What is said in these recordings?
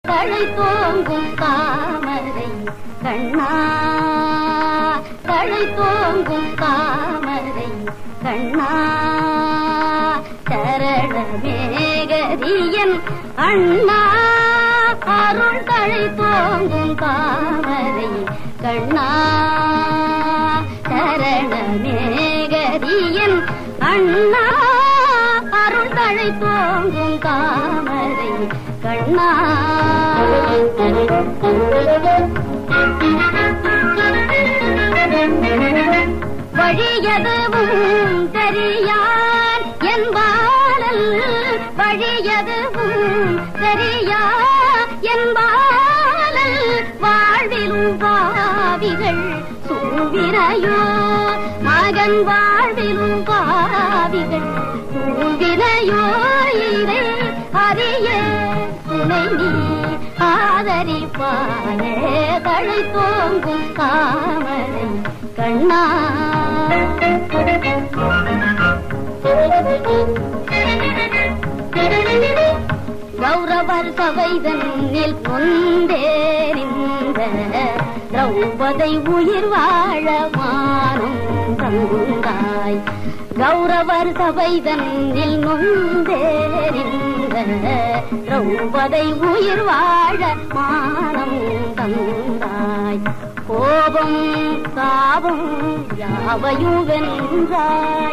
தழை தோங்கும் தாமரை கண்ணா தழை தோங்கும் தாமரை கண்ணா சரணமேகரியன் அண்ணா அருள் தழை தோங்கும் தாமரை கண்ணா சரணமேகரியன் அண்ணா அருள் தழை தோங்கும் தாமரை கண்ணா வழியதுவும் தெரியான் என்பாரல் வழியதுவும் தெரியா என்பாரல் வாழ்விலும் பாவிகள் சூவிரையோ மகன் வாழ்விலும் பாவிகள் சூவிரையோ இதை அறிய துணை நீ ஆதரிப்பானே தழை தோங்கும் காமரை கண்ணா கௌரவர் சபைதன்னில் பொந்தேறிந்த திரௌபதை உயிர் வாழ மானம் தந்தாய் கௌரவர் சபைதன்னில் நொந்தேறிந்த திரௌபதை உயிர் வாழ மானம் தந்தாய் கோபம் தாபம் யாவையும் வென்றாய்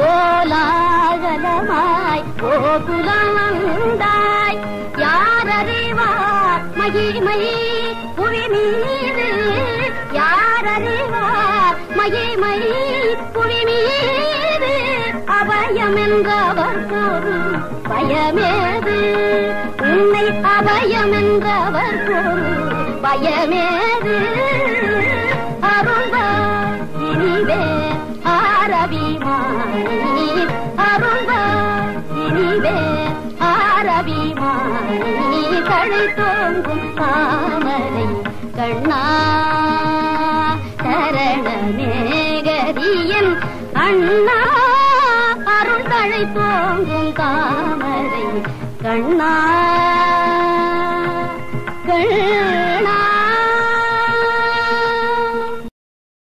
கோலாகலமாய் கோகுலம் வந்தாய் யார் அறிவார் மகிமை புவி மீது யார் அறிவார் மகிமை புவி மீது அபயம் என்றவர் பொருள் பயமேது உன்னை அபயம் என்றவர் பொருள் பயமேது அருள்வார் இனிவே ஆரபிமானி அருள்வார் இனிவே ஆரபிமானி தழை தோங்கும் தாமரை கண்ணா சரணமேகரியன் அண்ணா அருள் தழை தோங்கும் தாமரை கண்ணா கண்ணா